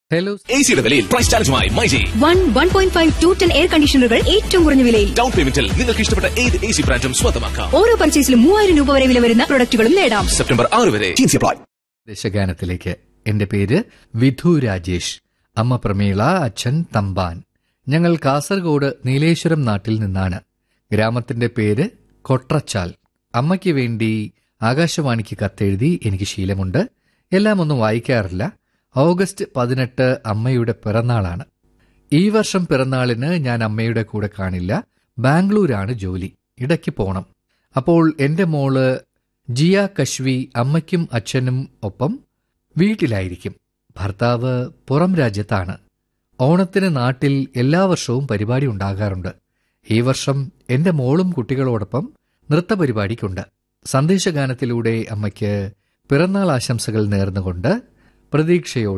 hello A സിയുടെ വിലയിൽ price ചാലഞ്ചുമായി myG one one point five two ten air കണ്ടീഷണറുകൾ ഏറ്റവും കുറഞ്ഞ വിലയിൽ ഡൗൺ പേയ്മെന്റിൽ നിങ്ങൾക്ക് ഇഷ്ടപ്പെട്ട ഏത് എ സി ബ്രാൻഡും സ്വന്തമാക്കാം ഓരോ പർച്ചേസിലും മൂവായിരം രൂപ വരെ വില വരുന്ന പ്രൊഡക്റ്റുകളും നേടാം സെപ്റ്റംബർ ആറ് വരെ ടീംസ് അപ്ലൈ ദേശഗാനത്തിലേക്ക് എന്റെ പേര് വിധു രാജേഷ് അമ്മ പ്രമീള അച്ഛൻ തമ്പാൻ ഞങ്ങൾ കാസർഗോഡ് നീലേശ്വരം നാട്ടിൽ നിന്നാണ് ഗ്രാമത്തിന്റെ പേര് കൊട്രച്ചാൽ അമ്മയ്ക്ക് വേണ്ടി ആകാശവാണിക്ക് കത്തെഴുതി എനിക്ക് ശീലമുണ്ട് എല്ലാം ഒന്നും വായിക്കാറില്ല ഓഗസ്റ്റ് പതിനെട്ട് അമ്മയുടെ പിറന്നാളാണ് ഈ വർഷം പിറന്നാളിന് ഞാൻ അമ്മയുടെ കൂടെ കാണില്ല ബാംഗ്ലൂരാണ് ജോലി ഇടയ്ക്ക് പോണം അപ്പോൾ എന്റെ മോള് ജിയ കശ്വി അമ്മയ്ക്കും അച്ഛനും ഒപ്പം വീട്ടിലായിരിക്കും ഭർത്താവ് പുറം രാജ്യത്താണ് ഓണത്തിന് നാട്ടിൽ എല്ലാ വർഷവും പരിപാടി ഉണ്ടാകാറുണ്ട് ഈ വർഷം എന്റെ മോളും കുട്ടികളോടൊപ്പം നൃത്തപരിപാടിക്കുണ്ട് സന്ദേശഗാനത്തിലൂടെ അമ്മയ്ക്ക് പിറന്നാൾ ആശംസകൾ നേർന്നുകൊണ്ട് പ്രതീക്ഷയോടെ